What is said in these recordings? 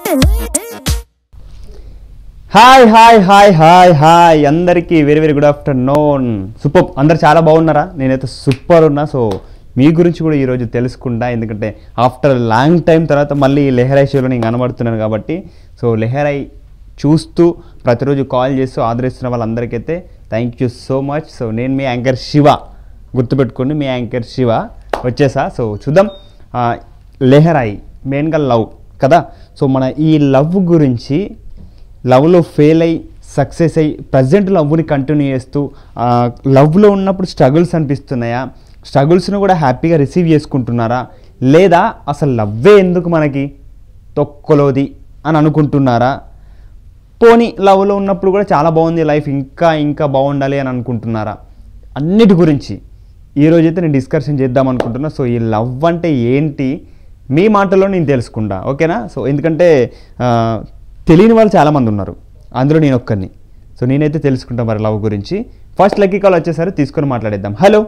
Hi hi hi hi hi అందరికీ very very good afternoon super అందరు చాలా బాగున్నారా నేనైతే సూపర్ ఉన్నా సో మీ గురించి కూడా ఈరోజు తెలుసుకుంటా ఎందుకంటే ఆఫ్టర్ లాంగ్ టైం తర్వాత మళ్ళీ లెహరాయ్ షోలో నేను కనబడుతున్నాను కాబట్టి సో లెహరాయ్ చూస్తూ ప్రతిరోజు కాల్ చేస్తూ ఆదరిస్తున్న వాళ్ళందరికైతే thank you so much so నేను మీ యాంకర్ శివ గుర్తుపెట్టుకోండి మీ యాంకర్ శివ వచ్చేసా సో చూద్దాం ఆ, లెహరాయి మెయిన్గా లవ్ కదా సో మన ఈ లవ్ గురించి లవ్లో ఫెయిల్ అయ్యి సక్సెస్ అయ్యి ప్రజెంట్ లవ్ని కంటిన్యూ చేస్తూ ఆ, లవ్లో ఉన్నప్పుడు స్ట్రగుల్స్ అనిపిస్తున్నాయా స్ట్రగుల్స్ను కూడా హ్యాపీగా రిసీవ్ చేసుకుంటున్నారా లేదా అసలు లవ్వే ఎందుకు మనకి తొక్కలోది అని అనుకుంటున్నారా పోనీ లవ్లో ఉన్నప్పుడు కూడా చాలా బాగుంది లైఫ్ ఇంకా ఇంకా బాగుండాలి అని అనుకుంటున్నారా అన్నిటి గురించి ఈరోజైతే నేను డిస్కషన్ చేద్దాం అనుకుంటున్నా సో ఈ లవ్ అంటే ఏంటి మీ మాటల్లో నేను తెలుసుకుంటా ఓకేనా సో ఎందుకంటే ఆ, తెలియని వాళ్ళు చాలామంది ఉన్నారు అందులో నేను ఒక్కరిని సో నేనైతే తెలుసుకుంటా మరి లవ్ గురించి ఫస్ట్ లక్కీ కాల్ వచ్చేసరి తీసుకొని మాట్లాడేద్దాం హలో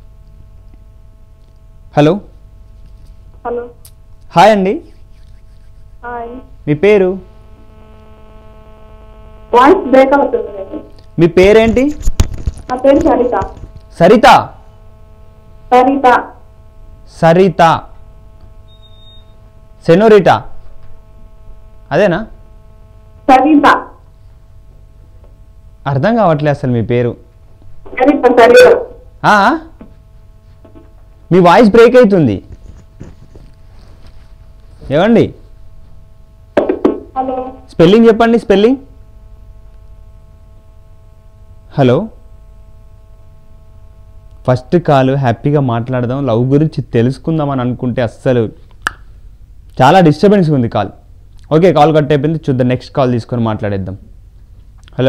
హలో హలో హాయ్ అండి హాయ్ మీ పేరు వాయిస్ బ్రేక్ అవుతుంది లేదు మీ పేరేంటి నా పేరు సరిత సరిత సరిత సరిత సెనోరిటా అదేనా సరిత అర్థం కావట్లే అసలు మీ పేరు సరిత సరిత ఆ? మీ వాయిస్ బ్రేక్ అవుతుంది ఏమండి హలో స్పెల్లింగ్ చెప్పండి స్పెల్లింగ్ హలో ఫస్ట్ కాల్ హ్యాపీగా మాట్లాడదాం లవ్ గురించి తెలుసుకుందాం అని అనుకుంటే అస్సలు చాలా డిస్టర్బెన్స్ ఉంది కాల్ ఓకే కాల్ కట్ అయిపోయింది చూద్దాం నెక్స్ట్ కాల్ తీసుకొని మాట్లాడేద్దాం హలో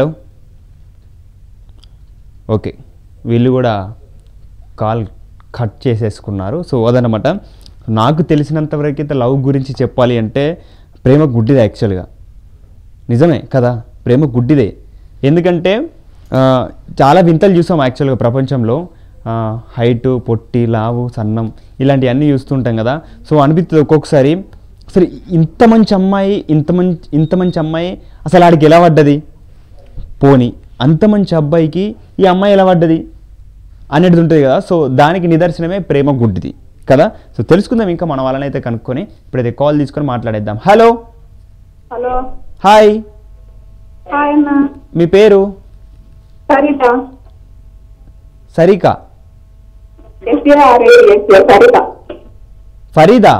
ఓకే వీళ్ళు కూడా కాల్ కట్ చేసేసుకున్నారు సో అదనమాట నాకు తెలిసినంత వరకు అయితే లవ్ గురించి చెప్పాలి అంటే ప్రేమ గుడ్డిదే యాక్చువల్గా నిజమే కదా ప్రేమ గుడ్డిదే ఎందుకంటే ఆ, చాలా వింతలు చూసాం యాక్చువల్గా ప్రపంచంలో హైటు పొట్టి లావు సన్నం ఇలాంటివన్నీ చూస్తుంటాం కదా సో అనిపిస్తుంది ఒక్కొక్కసారి అసలు ఇంత మంచి అమ్మాయి ఇంత మంచి ఇంత మంచి అమ్మాయి అసలు ఆడికి ఎలా పడ్డది పోని అంత మంచి అబ్బాయికి ఈ అమ్మాయి ఎలా పడ్డది అనేది ఉంటుంది కదా సో దానికి నిదర్శనమే ప్రేమ గుడ్డిది కదా సో తెలుసుకుందాం ఇంకా మన వాళ్ళనైతే కనుక్కొని ఇప్పుడైతే కాల్ తీసుకొని మాట్లాడేద్దాం హలో హలో హాయ్ హాయ్ అన్న మీ పేరు సరిత సరిక ఎస్ఏఆర్ఏఎస్ఏ సరిత ఫరీదా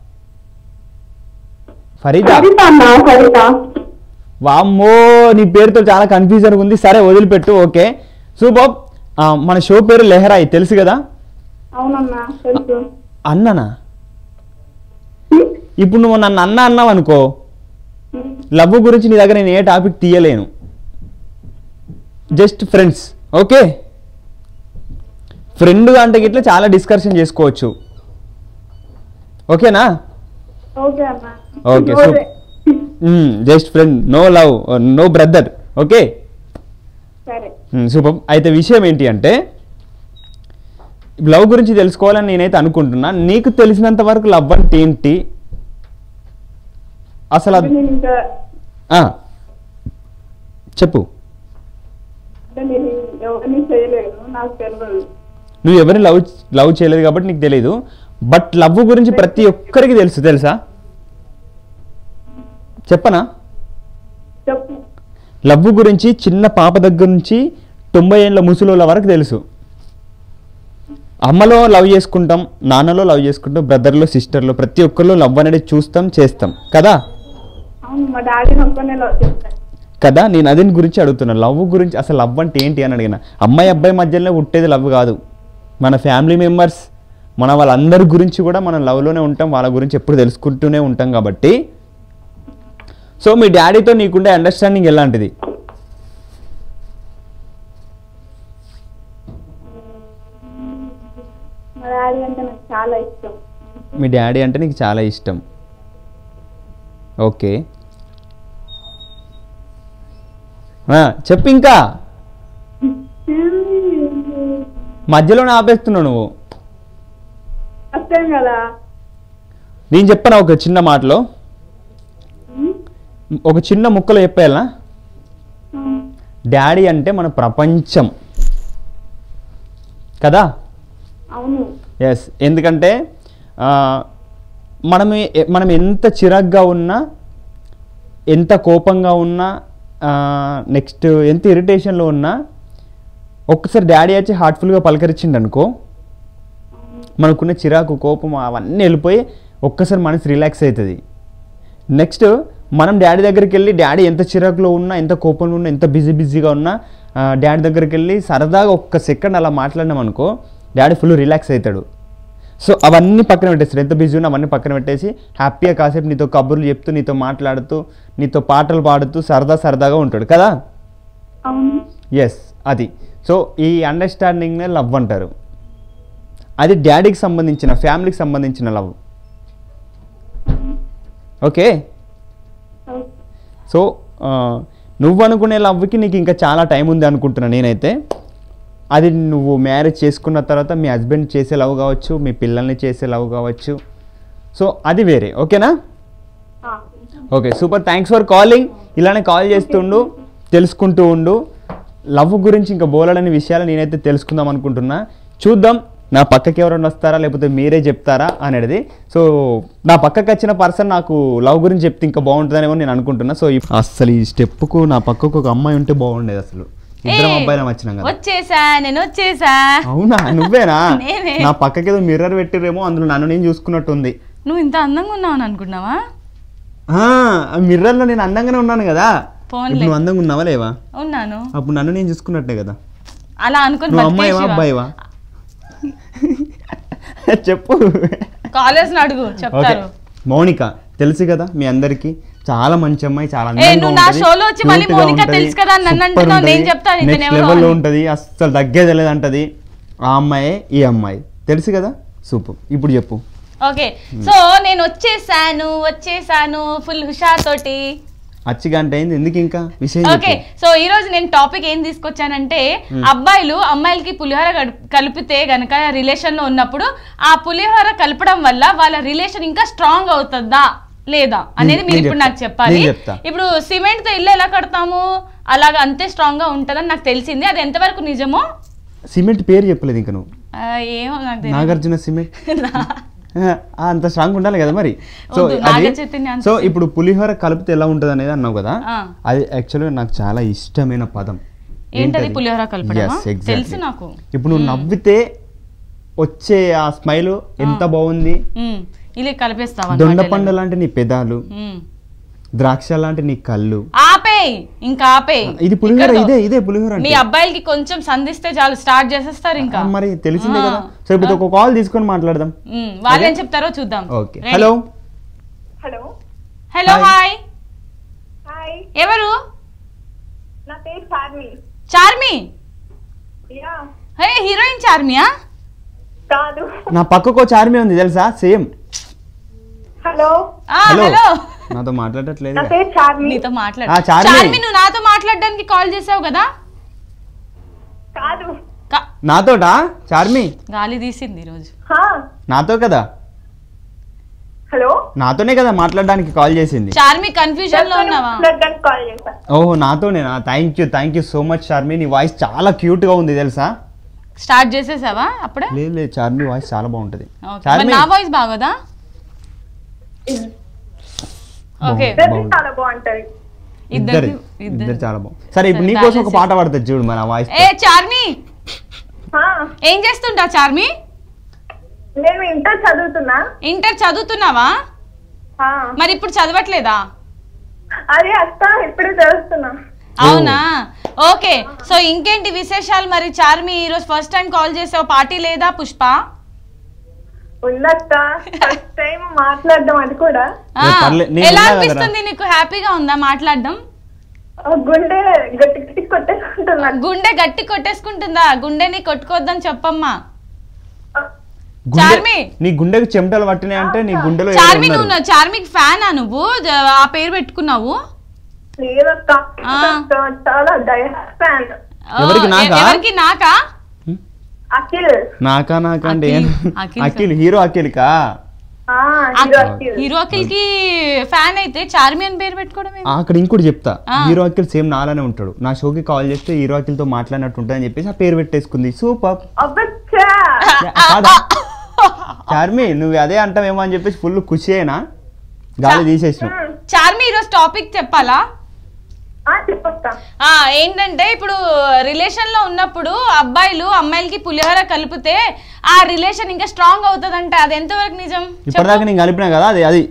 ఫరీదా సరిత అన్న సరిత వామ్మో నీ పేరుతో చాలా కన్ఫ్యూజన్ ఉంది సరే వదిలిపెట్టు ఓకే సూపర్ ఆ, మన షో పేరు లెహరాయి తెలుసు కదా అవునన్నా తెలుసు అన్ననా ఇప్పుడు నువ్వు నన్ను అన్న అన్నావు అనుకో లవ్ గురించి నీ దగ్గర నేను ఏ టాపిక్ తీయలేను జస్ట్ ఫ్రెండ్స్ ఓకే ఫ్రెండ్ అంటే గిట్లా చాలా డిస్కషన్ చేసుకోవచ్చు ఓకేనా ఓకే అన్న okay super just friend no love no brother okay సరే సూపర్ అయితే విషయం ఏంటి అంటే లవ్ గురించి తెలుసుకోవాలని నేనైతే అనుకుంటున్నా నీకు తెలిసినంత వరకు లవ్ అంటే ఏంటి అసలు అంటే అది- నేను ఇంకా ఆ, చెప్పు అంటే నేను ఎవరిని చేయలేదు నాకు తెలియదు నువ్వు ఎవరిని లవ్ లవ్ చేయలేదు కాబట్టి నీకు తెలియదు బట్ లవ్ గురించి ప్రతి ఒక్కరికి తెలుసు తెలుసా చెప్పనా చెప్పు లవ్ గురించి చిన్న పాప దగ్గర నుంచి తొంభై ఏళ్ళ ముసలోళ్ళ వరకు తెలుసు అమ్మలో లవ్ చేసుకుంటాం నాన్నలో లవ్ చేసుకుంటాం బ్రదర్లో సిస్టర్లో ప్రతి ఒక్కరిలో లవ్ అనేది చూస్తాం చేస్తాం కదా అవును మా డాడీ ఒక్కనే లవ్ చేస్తాను కదా నేను అదే గురించి అడుగుతున్నా లవ్ గురించి అసలు లవ్ అంటే ఏంటి అని అడిగిన అమ్మాయి అబ్బాయి మధ్యలోనే పుట్టేది లవ్ కాదు మన ఫ్యామిలీ మెంబర్స్ మన వాళ్ళందరి గురించి కూడా మనం లవ్లోనే ఉంటాం వాళ్ళ గురించి ఎప్పుడు తెలుసుకుంటూనే ఉంటాం కాబట్టి సో మీ డాడీతో నీకుండే అండర్స్టాండింగ్ ఎలాంటిది మా డాడీ అంటే నాకు చాలా ఇష్టం మీ డాడీ అంటే నీకు చాలా ఇష్టం ఓకే ఆ, చెప్పు ఇంకా మధ్యలోనే ఆపేస్తున్నావు నువ్వు కష్టం కదా నేను చెప్పను ఒక చిన్న మాటలో ఒక చిన్న ముక్కలో చెప్పేయాలా ఆ, డాడీ అంటే మన ప్రపంచం కదా అవును ఎస్ ఎందుకంటే ఆ, మనం ఎ- మనం ఎంత చిరాగ్గా ఉన్నా ఎంత కోపంగా ఉన్నా నెక్స్ట్ ఎంత ఇరిటేషన్లో ఉన్నా ఒక్కసారి డాడీ వచ్చి హార్ట్ఫుల్గా పలకరించిండు అనుకో మనకున్న చిరాకు కోపం అవన్నీ వెళ్ళిపోయి ఒక్కసారి మనసు రిలాక్స్ అవుతుంది నెక్స్ట్ మనం డాడీ దగ్గరికి వెళ్ళి డాడీ ఎంత చిరాకులో ఉన్నా ఎంత కోపంలో ఉన్నా ఎంత బిజీ బిజీగా ఉన్నా ఆ, డాడీ దగ్గరికి వెళ్ళి సరదాగా ఒక్క సెకండ్ అలా మాట్లాడినాం అనుకో డాడీ ఫుల్ రిలాక్స్ అవుతాడు సో అవన్నీ పక్కన పెట్టేస్తాడు ఎంత బిజీ ఉన్నా అవన్నీ పక్కన పెట్టేసి హ్యాపీగా కాసేపు నీతో కబుర్లు చెప్తూ నీతో మాట్లాడుతూ నీతో పాటలు పాడుతూ సరదా సరదాగా ఉంటాడు కదా అవును ఎస్ అది సో ఈ అండర్స్టాండింగ్నే లవ్ అంటారు అది డాడీకి సంబంధించిన ఫ్యామిలీకి సంబంధించిన లవ్ ఓకే ఓకే. సో ఆ, నువ్వు అనుకునే లవ్కి నీకు ఇంకా చాలా టైం ఉంది అనుకుంటున్నా నేనైతే అది నువ్వు మ్యారేజ్ చేసుకున్న తర్వాత మీ హస్బెండ్ చేసే లవ్ కావచ్చు మీ పిల్లల్ని చేసే లవ్ కావచ్చు సో అది వేరే ఓకేనా ఆ, okay super thanks for calling ఇలానే కాల్ చేస్తుండు తెలుసుకుంటూ ఉండు లవ్ గురించి ఇంకా బోలడని విషయాలు నేనైతే తెలుసుకుందాం అనుకుంటున్నా చూద్దాం నా పక్కకి ఎవరైనా వస్తారా లేకపోతే మీరే చెప్తారా అనేది సో నా పక్కకి వచ్చిన పర్సన్ నాకు లవ్ గురించి చెప్తే ఇంకా బాగుంటుందనేమో నేను అనుకుంటున్నా సో ఈ- అస్సలు ఈ స్టెప్కు నా పక్కకు ఒక అమ్మాయి ఉంటే బాగుండేది అసలు ఇద్దరం ఏయ్, అబ్బాయిలం వచ్చినాం కదా వచ్చేసా నేను వచ్చేసా అవునా నువ్వేనా నేనే. నా పక్కకి ఏదో మిర్రర్ పెట్టిరేమో అందులో నన్ను నేను చూసుకున్నట్టుంది నువ్వు ఇంత అందంగా ఉన్నావు అని అనుకున్నావా ఆ మిర్రర్లో నేను అందంగానే ఉన్నాను కదా పోన్లే. ఇప్పుడు నువ్వు అందంగా ఉన్నావా లేవా ఉన్నాను అప్పుడు నన్ను నేను చూసుకున్నట్టే కదా అలా అనుకుని నువ్వు అమ్మాయివా అబ్బాయివా చెప్పు కాలేజ్ అడుగు ఓకే చెప్తారు మౌనిక తెలుసు కదా మీ అందరికి చాలా మంచి అమ్మాయి చాలా ఏ, నువ్వు నా షోలో వచ్చి మళ్ళీ మౌనిక తెలుసు కదా అని నన్ను అంటున్నావు, నేను చెప్తాను ఇతను నెక్స్ట్ ఎవరో లెవెల్లో అని. ఉంటది అస్సలు తగ్గేది లేదు అంటది ఆ అమ్మాయే ఈ అమ్మాయి తెలుసు కదా సూపర్ ఇప్పుడు చెప్పు ఓకే సో నేను వచ్చేసాను వచ్చేసాను ఫుల్ హుషార్ తోటి అచ్చిగా అంటే అయింది ఎందుకు ఇంకా విషయం ఓకే చెప్పు సో ఈ రోజు నేను టాపిక్ ఏం తీసుకొచ్చానంటే అబ్బాయిలు అమ్మాయిలకి పులిహోర గడు- కలిపితే గనక రిలేషన్ లో ఉన్నప్పుడు ఆ పులిహోర కలపడం వల్ల వాళ్ళ రిలేషన్ ఇంకా స్ట్రాంగ్ అవుతుందా లేదా అనేది నేను మీరు ఇప్పుడు చెప్తా. నాకు చెప్పాలి నేను చెప్తా. ఇప్పుడు సిమెంట్ తో ఇల్లు ఎలా కడతాము అలాగా అంతే స్ట్రాంగ్ గా ఉంటుందని నాకు తెలిసింది అది ఎంతవరకు నిజమో సిమెంట్ పేరు చెప్పలేదు ఇంకా నువ్వు ఆ, ఏమో నాకు తెలియదు నాగార్జున సిమెంట్ ఆ, అంత స్ట్రాంగ్ ఉండాలి కదా మరి సో వద్దు, అది నాగ చైతన్య అంత సో ఇప్పుడు పులిహోర కలిపితే ఎలా ఉంటుంది అనేది అన్నావు కదా ఆ. అది యాక్చువల్గా నాకు చాలా ఇష్టమైన పదం ఏంటది పులిహోర కలపడమా Yes, exactly. తెలుసు నాకు ఇప్పుడు నువ్వు నవ్వితే వచ్చే ఆ స్మైల్ ఎంత బాగుంది ఉమ్, ఇలా కలిపేస్తావా దొండపండు లాంటి నీ పెదాలు ద్రాక్ష లాంటి నీ కళ్ళు ఆపేయ్ ఇంకా ఆపేయ్ ఇది పులిహోర ఇక్కడితో. ఇదే ఇదే పులిహోర మీ అంటే అబ్బాయిలకి కొంచెం సంధిస్తే చాలు స్టార్ట్ చేసేస్తారు ఇంకా ఆ, మరి తెలిసిందే ఆ. కదా సో ఇప్పుడు ఒక కాల్ తీసుకొని మాట్లాడదాం ఉమ్, వాళ్ళు ఏం చెప్తారో చూద్దాం okay Ready? Hello hello hello Hi. Hi hi ఎవరు నా పేరు చార్మి చార్మి యా హే హీరోయిన్ చార్మియా కాదు నా పక్కకు ఒక చార్మి ఉంది తెలుసా సేమ్ హలో ఆ, హలో హలో నాతో మాట్లాడట్లేదు నా పేరు చార్మి నీతో మాట్లాడు ఆ, చార్మి. చార్మి నువ్వు నాతో మాట్లాడడానికి కాల్ చేసావు కదా కాదు కా- నాతోటా చార్మి గాలి తీసింది ఈరోజు హా నాతో కదా హలో నాతోనే కదా మాట్లాడడానికి కాల్ చేసింది చార్మి కన్ఫ్యూజన్ లో ఉన్నావా మాట్లాడడానికి కాల్ చేశా ఓహో నాతోనేనా thank you thank you so much Charmi నీ వాయిస్ చాలా క్యూట్ గా ఉంది తెలుసా స్టార్ట్ చేసేసావా అప్పుడే లేదు లేదు చార్మి వాయిస్ చాలా బాగుంటది Okay. మరి చార్మి నా వాయిస్ బాగోదా ఓకే బాగుంది, ఇద్దరిది బాగుంది. చాలా బాగుంటది ఇద్దరు ఇద్దరు ఇద్దరు చాలా బాగుంది సరే ఇప్పుడు సరే, నీకోసం ఒక balance పాట పడుతుంది చూడు మన వాయిస్ ఏ చార్మి హా ఏం చేస్తుంటా చార్మి నేను ఇంటర్ చదువుతున్నా ఇంటర్ చదువుతున్నావా హా మరి ఇప్పుడు చదవట్లేదా అదే అక్క ఇప్పుడే చదువుతున్నా అవునా ఓకే సో ఇంకేంటి విశేషాలు మరి చార్మి ఈరోజు ఫస్ట్ టైం కాల్ చేసావు పార్టీ లేదా పుష్ప ఉందక్క ఫస్ట్ టైం మాట్లాడడం అది కూడా ఆ, ఏ, పర్లే, నేను ఎలా ఉన్నా కదరా. అనిపిస్తుంది నీకు హ్యాపీగా ఉందా మాట్లాడడం ఆ గుండె గట్టి గట్టి కొట్టేసుకుంటున్నా గుండె గట్టి కొట్టేసుకుంటుందా గుండెని కొట్టుకోవద్దని చెప్పమ్మా గుండె చార్మి! నీ గుండెకి చెమటలు పట్టినాయి అంటే నీ గుండెలో ఎవరో చార్మి ఉన్నారు. నువ్వు నా- చార్మికి ఫ్యానా నువ్వు జ- ఆ పేరు పెట్టుకున్నావు లేదక్క ఆ. చాలా డయ ఫ్యాన్ ఓ, ఎవరికి ఎ- నాకా? ఎవరికి నాకా అఖిల్ నాకా నాకా అంటే అఖిల్, అఖిల్ అఖిల్ హీరో అఖిల్కా ఆ, హీరో అఖిల్. హీరో అఖిల్ కి ఫ్యాన్ అయితే చార్మి అని పేరు పెట్టుకోవడం ఏంటి? ఆ, అక్కడ ఇంకోటి చెప్తా ఆ. హీరో అఖిల్ సేమ్ నాలానే ఉంటాడు నా షోకి కాల్ చేస్తే హీరో అఖిల్ తో మాట్లాడినట్టు ఉంటుందని చెప్పేసి ఆ పేరు పెట్టేసుకుంది సూపర్ అబ్బచ్చా కాదా చార్మి నువ్వు అదే అంటావేమో అని చెప్పేసి ఫుల్ ఖుషి అయినా గాలి తీసేసినావు చార్మి ఈరోజు టాపిక్ చెప్పాలా ఆ, చెప్పొస్తా ఆ ఏంటంటే ఇప్పుడు రిలేషన్ లో ఉన్నప్పుడు అబ్బాయిలు అమ్మాయిలకి పులిహోర కలిపితే ఆ రిలేషన్ ఇంకా స్ట్రాంగ్ అవుతుందంట అది ఎంతవరకు నిజం ఇప్పటిదాకా నేను కలిపినా కదా అది అది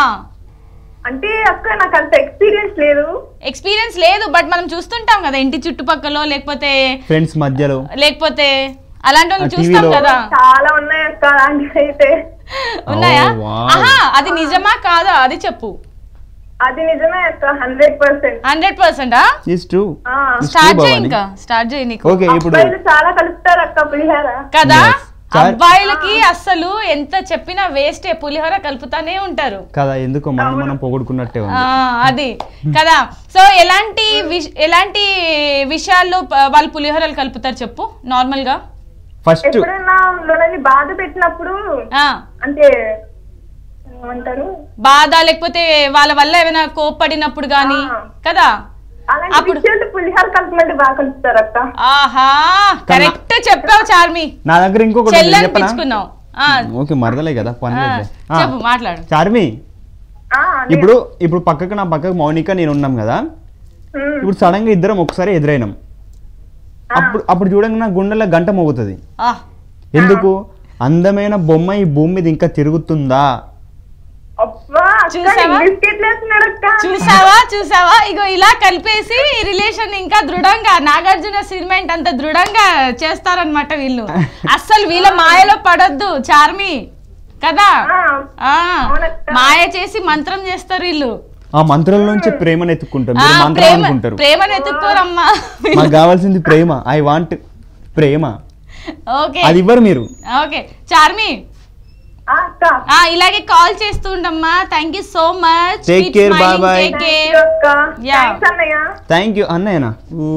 అంటే అక్క నాకు అంత ఎక్స్పీరియన్స్ లేదు ఎక్స్పీరియన్స్ లేదు బట్ మనం చూస్తుంటాం కదా ఇంటి చుట్టుపక్కల లేకపోతే ఫ్రెండ్స్ మధ్యలో లేకపోతే అలాంటి ఆ చూస్తాం TV లో. కదా చాలా ఉన్నాయి అక్క అలాంటివి అయితే ఉన్నాయా Oh, wow. ఆహా అది నిజమా కాదా అది చెప్పు అది నిజమే అక్క హండ్రెడ్ పర్సెంట్ హండ్రెడ్ పర్సెంటా ఇస్ ట్రూ స్టార్ట్ చేయి ఇంకా స్టార్ట్ చేయి నీకు ఓకే ఇప్పుడు అబ్బాయిలు చాలా కలుపుతారు అక్క పులిహార కదా Yes. Char- అబ్బాయిలకి అస్సలు ఎంత చెప్పినా వేస్టే పులిహోర కలుపుతానే ఉంటారు కదా ఎందుకో మనం మనం పొగుడుకున్నట్టే ఆ, ఉంది అది కదా సో ఎలాంటి విష- ఎలాంటి విషయాల్లో ప- వాళ్ళు పులిహోరలు కలుపుతారు చెప్పు నార్మల్ గా ఫస్ట్ ఎప్పుడైనా మనల్ని బాధ పెట్టినప్పుడు ఆ, అంటే ఏమంటారు బాధ లేకపోతే వాళ్ళ వల్ల ఏమైనా కోప్పడినప్పుడు గానీ ఆ. కదా అలాంటి అప్పుడు- విషయాలు పులిహార కలపమంటే బాగా కలుపుతారు అక్క ఆహా కరెక్ట్ చెప్పావు చార్మి నా దగ్గర ఇంకొకటి ఉంది, చెల్లని చెప్పనా పిచ్చుకున్నావు ఆ, ఓకే మరదలే కదా పని ఆ, లేదులే. ఆ, చెప్పు మాట్లాడు చార్మి ఆ, అదే. ఇప్పుడు ఇప్పుడు పక్కకు నా పక్కకు మౌనిక నేను ఉన్నాం కదా ఉమ్, ఇప్పుడు సడన్ గా ఇద్దరం ఒకసారి ఎదురైనాం అప్పుడు అప్పుడు చూడంగా నా గుండెలో గంట మోగుతుంది ఆ, ఎందుకు అందమైన బొమ్మ ఈ భూమి మీద ఇంకా తిరుగుతుందా అబ్బా అక్క చూసావా? ఇంగ్లీష్ ఎట్లేస్తున్నాడు అక్క చూసావా చూసావా ఇగో ఇలా కలిపేసి రిలేషన్ ఇంకా దృఢంగా నాగార్జున సిమెంట్ అంత దృఢంగా చేస్తారనమాట వీళ్ళు అస్సలు వీళ్ళ మాయలో పడొద్దు చార్మి కదా ఆ, ఆ అవునక్క. మాయ చేసి మంత్రం చేస్తారు వీళ్ళు ఆ మంత్రాల నుంచి ప్రేమను ఎత్తుకుంటాం ఆ, మీరు మంత్రం ప్రేమ అనుకుంటారు ప్రేమను ఎత్తుక్కోరమ్మా మాకు కావాల్సింది ప్రేమ ఐ వాంట్ ప్రేమ ఓకే అది ఇవ్వరు మీరు ఓకే చార్మి ఆ, అక్క ఆ ఇలాగే కాల్ చేస్తూ ఉండమ్మా thank you so much Take care, bye bye. Take Thank care you అక్క Yeah. థ్యాంక్స్ అన్నయ్య థ్యాంక్ యూ అన్నయ్యనా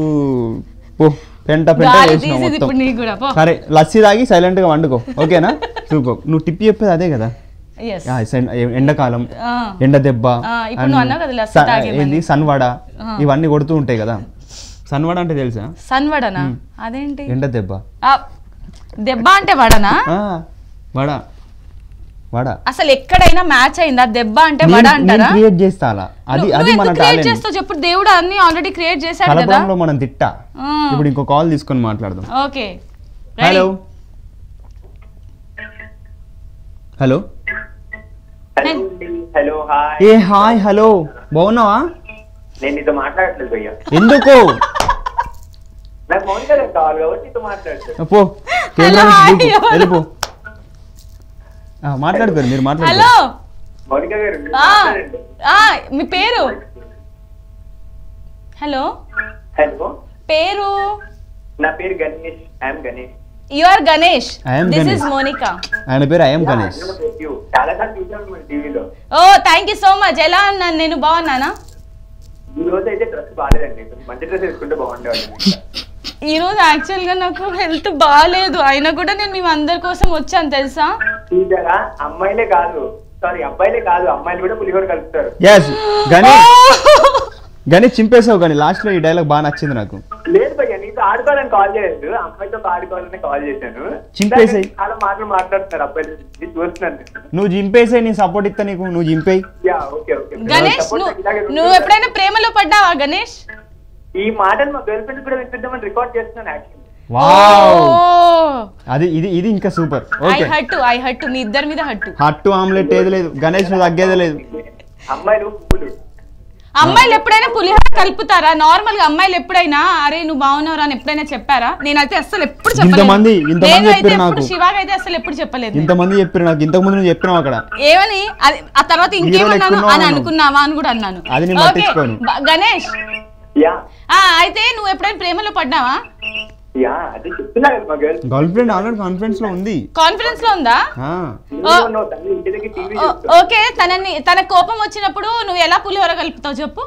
ఓ పెంట పెంట గాలి చేసినావు తీసేది మొత్తం ఇప్పుడు నీకు కూడా పో సరే లస్సీ తాగి సైలెంట్ గా వండుకో ఓకేనా చూకో నువ్వు టిప్పి చెప్పేది అదే కదా ఎస్ ఆ, సన్- ఎండాకాలం ఆ. ఎండ దెబ్బ ఆ, ఇప్పుడు and నువ్వు అన్నావు కదా లస్సీ స- తాగేమని. ఏంది సన్వడ ఇవన్నీ కొడుతూ ఉంటాయి కదా సన్వడ అంటే తెలుసా సన్వడనా అదేంటి ఎండ దెబ్బ ఆ, దెబ్బ అంటే వడనా ఆ, వడ వడ అసలు ఎక్కడైనా మ్యాచ్ అయిందా దెబ్బ అంటే వడ అంటారా క్రియేట్ చేస్తా అలా అది నువ్వు- అది నువ్వు మన ఎందుకు క్రియేట్ టాలెంట్ చేస్తావు చెప్పు దేవుడు అన్ని ఆల్రెడీ క్రియేట్ చేశాడు కదా కలపడంలో మనం తిట్టా ఆ. ఇప్పుడు ఇంకో కాల్ తీసుకొని మాట్లాడదాం ఓకే హలో హలో హలో అండి. హలో హాయ్ ఏ హాయ్ హలో బాగున్నావా నేను నీతో మాట్లాడట్లేదు భయ్య ఎందుకు నాకు మౌన్ కదా కావాలి కాబట్టి నీతో మాట్లాడుతాను పో కెమెరా నుంచి హాయ్, దూకు. ఎవరు? వెళ్ళిపో ఆ, మాట్లాడుకోరు మీరు హలో మాట్లాడుకోరు మౌనిక గారు మీరు ఆ, మాట్లాడండి ఆ, మీ పేరు హలో హలో పేరు నా పేరు Ganesh I'm Ganesh you are Ganesh I am this Ganesh. Is Monica ఆయన పేరు ఐఎమ్ గణేష్ చాలా సార్లు చూసాను మన టీవీలో ఓ థ్యాంక్ యూ సో మచ్ ఎలా ఉన్నాను నేను బాగున్నానా ఈ రోజు అయితే డ్రెస్ బాగాలేదండి కొంచెం మంచి డ్రెస్ వేసుకుంటే బాగుండేవాడి ఈ రోజు యాక్చువల్ గా నాకు హెల్త్ బాగాలేదు అయినా కూడా నేను మీ అందరి కోసం వచ్చాను తెలుసా చూసారా అమ్మాయిలే కాదు సారీ అబ్బాయిలే కాదు అమ్మాయిలు కూడా పులిహోర కలుపుతారు ఎస్ గణేష్ గణేష్ చింపేసావు కానీ లాస్ట్ లో ఈ డైలాగ్ బాగా నచ్చింది నాకు లేదు భయ్య నీతో ఆడుకోవాలని కాల్ చేయలేదు అమ్మాయితో ఆడుకోవాలని కాల్ చేశాను చింపేసేయ్. చాలా మాటలు మాట్లాడుతున్నారు అబ్బాయిలు ఇది చూస్తున్నాను నేను. నువ్వు చింపేసే నీ సపోర్ట్ ఇస్తా నీకు నువ్వు చింపేయి yeah okay okay Ganesh Support నువ్వు ఇలాగే నువ్వు ఎప్పుడైనా ప్రేమలో పడ్డావా గణేష్ ఈ మాటను మా గర్ల్ ఫ్రెండ్ కూడా వినిపిద్దామని రికార్డ్ చేస్తున్నాను యాక్చువల్లీ వావ్ అది ఇది ఇది ఇంకా సూపర్ ఐ ఓకే హట్టు ఐ హట్టు మీ ఇద్దరి మీద హట్టు హట్టు ఆమ్లెట్ ఏది లేదు గణేష్ నువ్వు తగ్గేదే లేదు అమ్మాయిలు పువ్వులు అమ్మాయిలు ఎప్పుడైనా పులిహోర కలుపుతారా నార్మల్ గా అమ్మాయిలు ఎప్పుడైనా అరే నువ్వు బాగున్నావు అని ఎప్పుడైనా చెప్పారా నేనైతే అసలు ఎప్పుడు చెప్పలేదు ఇంతమంది- ఇంతమంది నేను అయితే చెప్పారు ఎప్పుడు నాకు. శివాగా అయితే అసలు ఎప్పుడు చెప్పలేదు నేను. ఇంతమంది చెప్పారు నాకు ఇంతకు ముందు నువ్వు చెప్పినావు అక్కడ ఏమని అది ఆ తర్వాత ఇంకేమన్నాను ఎక్కున్నావు అని అన్నావు. అనుకున్నావా అని కూడా అన్నాను అది నేను ఓకే పట్టించుకోను. బ- గణేష్ యా ఆ అయితే నువ్వు ఎప్పుడైనా ప్రేమలో పడ్డావా యా అది చెప్తున్నా కదా మా girl girlfriend already conference లో ఉంది కాన్ఫిడెన్స్ లో ఉందా ఆ, తల్లి ఇంటి దగ్గర టీవీ ఓ- ఓకే తనని తన కోపం వచ్చినప్పుడు నువ్వు ఎలా పులిహోర కలుపుతావు చెప్పు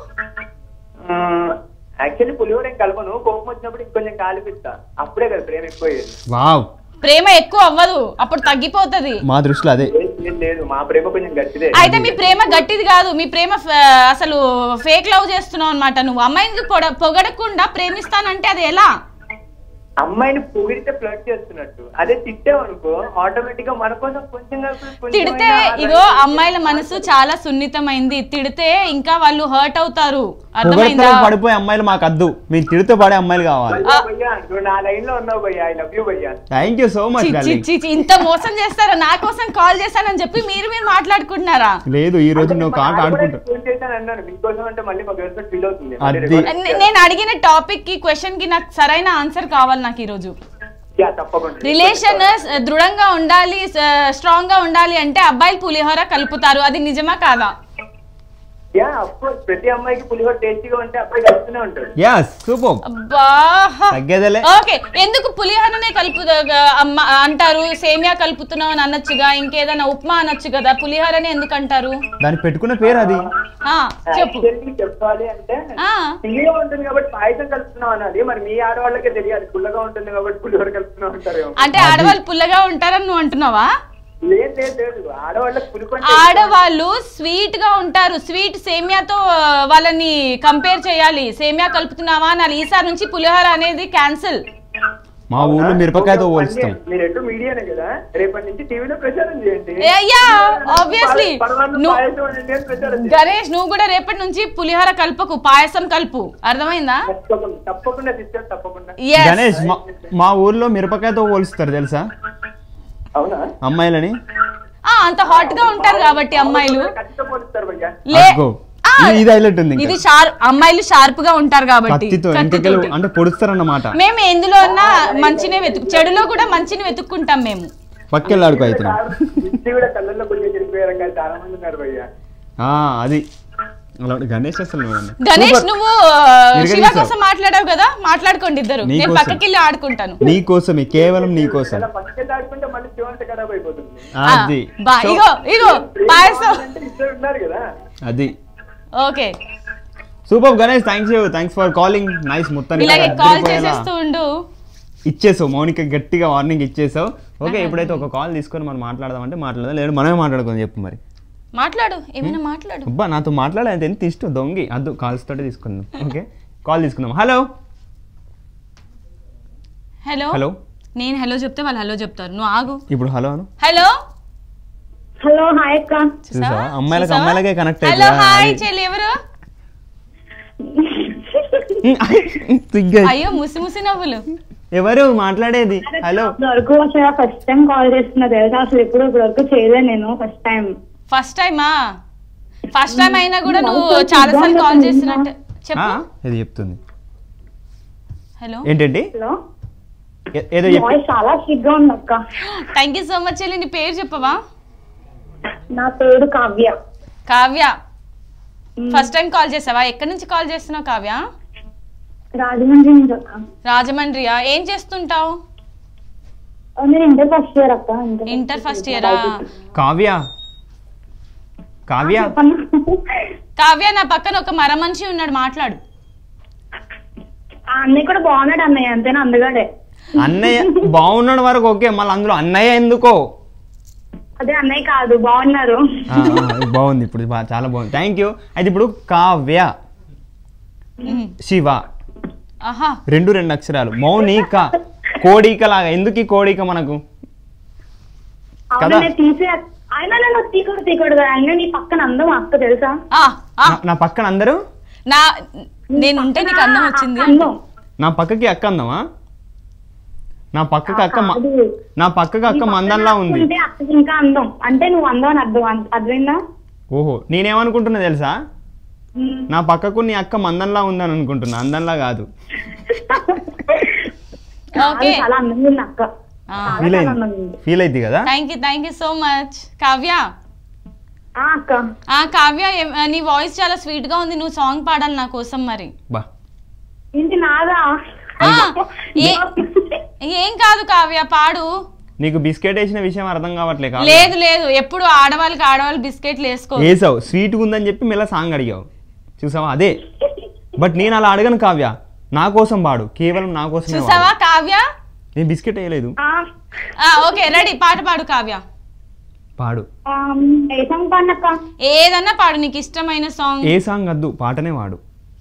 యాక్చువల్లీ పులిహోర ఏం కలపను కోపం వచ్చినప్పుడు ఇంకొంచెం కాలిపిస్తా అప్పుడే కదా ప్రేమ ఎక్కువ అయ్యేది వావ్ ప్రేమ ఎక్కువ అవ్వదు అప్పుడు తగ్గిపోతది మా దృష్టిలో అదే లేదు, లేదు, లేదు మా ప్రేమ కొంచెం గట్టిదే అయితే మీ ప్రేమ గట్టిది కాదు మీ ప్రేమ ఫ- అసలు ఫేక్ లవ్ చేస్తున్నావు అనమాట నువ్వు అమ్మాయిని పొడ- పొగడకుండా ప్రేమిస్తానంటే అది ఎలా అమ్మాయిని పొగిడితే ఫ్లర్ట్ చేస్తున్నట్టు అదే తిట్టామనుకో ఆటోమేటిక్ గా మన కోసం కొంచెం కాకపోతే కొంచెం తిడితే అయినా ఇగో అలాంటి- అమ్మాయిల మనసు చాలా సున్నితమైంది తిడితే ఇంకా వాళ్ళు హర్ట్ అవుతారు అర్థమైందా పొగడతలో పడిపోయే అమ్మాయిలు మాకు అద్దు మీరు తిడుతూ పడే అమ్మాయిలు కావాలి భయ్యా, భయ్యా నువ్వు నా లైన్ లో ఉన్నావు భయ్యా ఐ లవ్ యూ భయ్యా థ్యాంక్ యూ సో మచ్ చి, చి, చి, చి, ఇంత మోసం చేస్తారా నా కోసం కాల్ చేశానని చెప్పి మీరు మీరు మాట్లాడుకుంటున్నారా లేదు ఈ రోజు నువ్వు కాట ఆడుకుంటా ఫోన్ చేశాను అన్నాను మీకోసం అంటే మళ్ళీ మా గర్ల్ ఫ్రెండ్ ఫీల్ అవుతుంది అది. నే- నేను అడిగిన టాపిక్ కి క్వశ్చన్ కి నాకు సరైన ఆన్సర్ కావాలి నాకు ఈ రోజు యా తప్పకుండా రిలేషన్ దృఢంగా ఉండాలి స్ట్రాంగ్ గా ఉండాలి అంటే అబ్బాయిలు పులిహోర కలుపుతారు అది నిజమా కాదా యా అఫ్ కోర్స్ ప్రతి అమ్మాయికి పులిహోర టేస్టీగా ఉంటే అబ్బాయి కలుస్తూనే ఉంటాడు యస్ సూపర్ అబ్బా తగ్గేదేలే ఓకే ఎందుకు పులిహోరనే కలుపు అమ్మ అంటారు సేమియా కలుపుతున్నావు అని అనొచ్చుగా ఇంకేదైనా ఉప్మా అనొచ్చు కదా పులిహోరనే ఎందుకు అంటారు దానికి పెట్టుకున్న పేరు అది ఆ, చెప్పు Actually చెప్పాలి అంటే ఆ, పులిగా ఉంటుంది కాబట్టి పాయసం కలుపుతున్నాం అన్నది మరి మీ ఆడవాళ్ళకే తెలియాలి పుల్లగా ఉంటుంది కాబట్టి పులిహోర కలుపుతున్నాం అంటారేమో అంటే ఆడవాళ్ళు పుల్లగా ఉంటారని నువ్వు అంటున్నావా లేదు లేదు లేదు ఆడవాళ్ళకి పులుపు అంటే ఆడవాళ్ళు స్వీట్ గా ఉంటారు స్వీట్ సేమియాతో ఆ, వాళ్ళని కంపేర్ చేయాలి సేమియా కలుపుతున్నావా అనాలి ఈసారి నుంచి పులిహోర అనేది క్యాన్సిల్ మా ఊర్లో మిరపకాయతో ఓకే, పోల్స్తాం పని- మీరు ఎటు మీడియానే కదా రేపటి నుంచి టీవీలో ప్రచారం చేయండి యా ఆబ్వియస్లీ పరమాన్నం నువ్వు పాయసం వండండి అని ప్రచారం చేయండి. గణేష్ నువ్వు కూడా రేపటి నుంచి పులిహోర కలుపకు పాయసం కలుపు అర్థమైందా తప్పకుండా తప్పకుండా సిస్టర్ తప్పకుండా Yes. గణేష్ మా- మా ఊర్లో మిరపకాయతో పోలుస్తారు తెలుసా అవునా అమ్మాయిలని ఆ, అంత హాట్ గా ఉంటారు కాబట్టి అమ్మాయిలు ఖచ్చితంగా పోలుస్తారు భయ్యా లే అగ్గో. ఆ, ఇది- ఇది హైలైట్ ఉంది ఇంకా. ఇది షార్ప్ అమ్మాయిలు షార్ప్ గా ఉంటారు కాబట్టి కత్తితో కత్తితోటి. ఇంకెళ్ళు అంటే పొడుస్తారన్నమాట మేము ఎందులో ఉన్నా మంచినే వెతుకు చెడులో కూడా మంచిని వెతుక్కుంటాం మేము పక్కెళ్ళి ఆడుకో అవుతున్నాం ఇది కూడా కళ్ళల్లో కొంచెం చెడిపోయారు కదా చాలా మంది ఉన్నారు భయ్యా ఆ, అది అలా ఉంటే గణేష్ అసలు చూడండి. గణేష్ సూపర్. నువ్వు ఆ, శివ నిర్గమిస్తావు. కోసం మాట్లాడావు కదా మాట్లాడుకోండి ఇద్దరు నీ నేను కోసం. పక్కకి వెళ్ళి ఆడుకుంటాను నీ కోసమే కేవలం నీ కోసం ఇలా పక్కకి ఆడుకుంటే మళ్ళీ శివంత ఖరాబ్ అయిపోతుంది అది ఆ, బా, సో, ఇగో ఇగో పాయసం అంటే ఇద్దరు ఉన్నారు కదా అది okay super Ganesh thanks you thanks for calling nice మొత్తానికి ఇలాగే అద్దరిపోయేలా కాల్ చేసేస్తూ ఉండు ఇచ్చేసావు మౌనిక గట్టిగా వార్నింగ్ ఇచ్చేసావు ఓకే ఇప్పుడైతే ఒక కాల్ తీసుకొని మనం మాట్లాడదాం అంటే మాట్లాడదాం లేదు మనమే మాట్లాడుకుందాం చెప్పు మరి మాట్లాడు ఏమైనా మాట్లాడు అబ్బా నాతో మాట్లాడేంత ఎంత ఇష్టం దొంగి అద్దు కాల్స్ తోటే తీసుకుందాం ఓకే కాల్ తీసుకుందాం హలో హలో హలో నేను హలో చెప్తే వాళ్ళు హలో చెప్తారు నువ్వు ఆగు ఇప్పుడు హలో అను హలో హలో హాయ్ అక్క చూసావా అమ్మాయిలకు అమ్మాయిలకే కనెక్ట్ హలో హాయ్ అయితే చెల్లి ఎవరు సిగ్గు. అయ్యో ముసి ముసి నవ్వులు ఎవరు మాట్లాడేది హలో వరకు అసలు ఫస్ట్ టైం కాల్ చేస్తున్నా తెలుసా అసలు ఎప్పుడు ఇప్పుడు వరకు చేయలేదు నేను ఫస్ట్ టైం ఫస్ట్ టైమా ఫస్ట్ టైం అయినా కూడా నువ్వు చాలా సార్లు కాల్ చేసినట్టు చెప్పు ఇది చెప్తుంది హలో ఏంటండి హలో ఏ- ఏదో చెప్పి వాయిస్ చాలా స్ట్రిక్ గా ఉంది అక్క థ్యాంక్ యూ సో మచ్ చెల్లి నీ పేరు చెప్పవా నా పేరు Kavya Kavya first time call చేసావా ఎక్కడి నుంచి కాల్ చేస్తున్నావు కావ్య రాజమండ్రి నుంచి అక్క రాజమండ్రియా ఏం చేస్తుంటావు నేను ఇంటర్ ఫస్ట్ ఇయర్ అక్క ఇంటర్ ఫస్ట్ ఇయరా కావ్య కావ్య కావ్య నా పక్కన ఒక మర మనిషి ఉన్నాడు మాట్లాడు ఆ అన్నయ్య కూడా బాగున్నాడు అన్నయ్య అంతేనా అందగాడే అన్నయ్య బాగున్నాడు వరకు ఓకే మళ్ళీ అందులో అన్నయ్య ఎందుకో అదే అన్నయ్య కాదు బాగున్నారు ఆ, ఆ, ఇది బాగుంది ఇప్పుడు బా- చాలా బాగుంది థ్యాంక్ యూ అయితే ఇప్పుడు కావ్య ఉమ్. శివ ఆహా రెండు రెండు అక్షరాలు మౌనిక కోడిక లాగా ఎందుకు ఈ కోడిక మనకు అవును కదా? నేను తీసే అయినా నేను తీకూడదు తీకూడదు అయినా నీ పక్కన అందం అక్క తెలుసా ఆ, ఆ, నా- నా పక్కన అందరూ నా నేను ఉంటే నీకు అందం వచ్చింది అందం నా పక్కకి అక్క అందమా నా పక్కకి అక్క మ- కాదు. నా పక్కకి అక్క నీ పక్కన మందంలా అక్క ఉంది ఉంటే అక్కకి ఇంకా అందం అంటే నువ్వు అందం అని అర్థం అర్థ- అర్థమైందా ఓహో నేనేమనుకుంటున్నా తెలుసా ఉమ్. నా పక్కకు నీ అక్క మందంలా ఉందని అనుకుంటున్నా అందంలా కాదు ఓకే అది చాలా అందంగా ఉంది అక్క ఆ, ఫీల్ చాలా అయింది అందంగా ఉంది. ఫీల్ అయింది కదా thank you thank you so much Kavya ఆ అక్క ఆ కావ్య ఏం- నీ వాయిస్ చాలా స్వీట్ గా ఉంది నువ్వు సాంగ్ పాడాలి నా కోసం మరి బా ఏంటి నాదా ఆ, ఏ- ఏం కాదు కావ్య పాడు నీకు బిస్కెట్ వేసిన విషయం అర్థం కావట్లే కావ్య. లేదు లేదు ఎప్పుడు ఆడవాళ్ళకి ఆడవాళ్ళు బిస్కెట్లు వేసుకో వేసావు స్వీట్గా ఉందని చెప్పి మెల్ల సాంగ్ అడిగావు చూసావా అదే బట్ నేను అలా అడగను కావ్య నా కోసం పాడు కేవలం నా కోసమే చూసావా పాడు. కావ్య నేను బిస్కెట్ వేయలేదు ఆ, ఓకే రెడీ పాట పాడు కావ్య పాడు ఏ సాంగ్ పాడినక్క ఏదన్నా పాడు నీకు ఇష్టమైన సాంగ్ ఏ సాంగ్ వద్దు పాటనే వాడు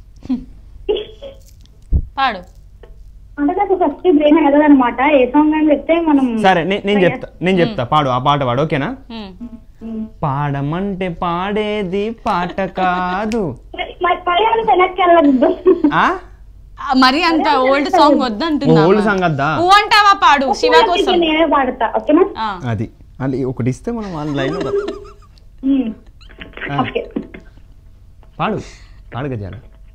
పాడు అంటే నాకు ఫస్ట్ బ్రెయిన్ ఎదగదనమాట ఏ సాంగ్ అని చెప్తే మనం సరే నే- నేను చెప్తా నేను చెప్తా పాడు ఆ పాట పాడు ఓకేనా హ్మ్. ఉమ్. పాడమంటే పాడేది పాట కాదు మరి పర్యాలు వెనక్కి వెళ్ళదు ఆ ఆ, మరి అంత ఓల్డ్ సాంగ్ వద్దంటున్నా ఓల్డ్ సాంగ్ వద్దా ఊ అంటావా పాడు శివ కోసం నేనే పాడతా ఓకేనా ఆ, అది అది ఒకటి ఇస్తే మనం వాళ్ళ లైన్ ఉమ్. ఆ. ఓకే పాడు పాడు గజాల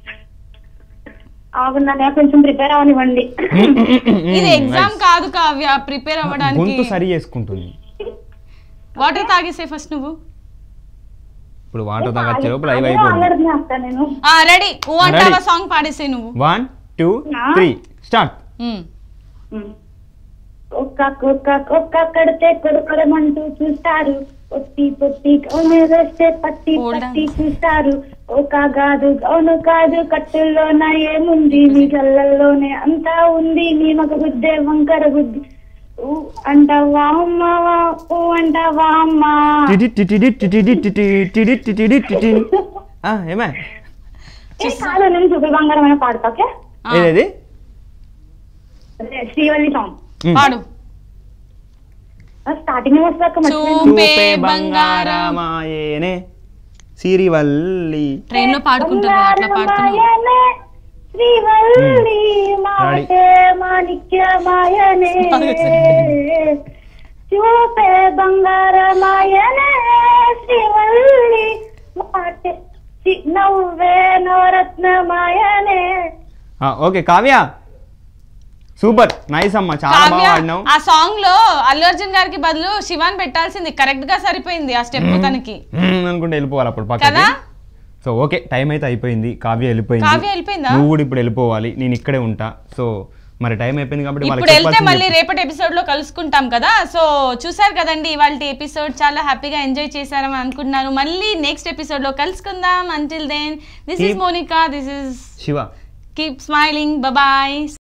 ఆగున్నా కొంచెం ప్రిపేర్ అవనివ్వండి ఇది ఎగ్జామ్ కాదు కావ్య ప్రిపేర్ అవ్వడానికి గొంతు సరి చేసుకుంటుంది వాటర్ తాగేసే ఫస్ట్ నువ్వు ఇప్పుడు వాటర్ తాగొచ్చే లోపల లైవ్ అయిపోతుంది ఆగడుతున్నా అక్క నేను ఆ రెడీ ఊ అంటావా Ready. సాంగ్ పాడేసే నువ్వు వన్ టూ త్రీ స్టార్ట్ హ్మ్. ఉమ్. ఒక్క కుక్క కుక్క కడితే కొరకొరమంటూ చూస్తారు పొట్టి పొట్టి గౌను వేస్తే పట్టి Hold on. పట్టి చూస్తారు ఒక కాదు గౌను కాదు కట్టుల్లోన ఏముంది నీ కళ్ళల్లోనే అంతా ఉంది నీ మగ బుద్ధే వంకర బుద్ధి ఊ అంటావా అమ్మా ఊ అంటావా అమ్మా ఏమే ఏ కాదు నేను చూపి బంగారమైన పాడతా ఓకే ఆ, ఏదేది అదే శ్రీవల్లి సాంగ్ పాడు స్టార్టింగ్ వస్తాక మర్చిపోయాను చూపే చూపే బంగారం బంగారమాయేనే సిరివల్లి ట్రైన్ లో పాడుకుంటారు అట్లా పాడుతున్నావు మాయనే శ్రీవల్లి మాటే మాణిక్యమాయనే చూపే బంగారమాయనే శ్రీవల్లి మాటే చి- నవ్వే నవరత్నమాయనే ఓకే కావ్య సూపర్ నైస్ అమ్మా చాలా బాగా కావ్య ఆడినావు ఆ సాంగ్ లో అల్లు అర్జున్ గారికి బదులు శివాన్ పెట్టాల్సింది కరెక్ట్ గా సరిపోయింది ఆ స్టెప్ తనకి మ్మ్ అనుకుంటే వెళ్ళిపోవాలి అప్పుడు పక్కకి కదా? సో ఓకే టైం అయితే అయిపోయింది కావ్య వెళ్ళిపోయింది కావ్య వెళ్ళిపోయిందా? నువ్వు కూడా ఇప్పుడు వెళ్ళిపోవాలి నేను ఇక్కడే ఉంటా సో మరి టైం అయిపోయింది కాబట్టి ఇప్పుడు వాళ్ళకి వెళ్తే చెప్పాల్సింది మళ్ళీ చెప్పు. రేపటి ఎపిసోడ్ లో కలుసుకుంటాం కదా సో చూసారు కదండి ఇవాళ ఎపిసోడ్ చాలా హ్యాపీగా ఎంజాయ్ చేశారని అనుకుంటున్నాను మళ్ళీ నెక్స్ట్ ఎపిసోడ్ లో కలుసుకుందాం until then this is Keep- Monica this is Shiva keep smiling bye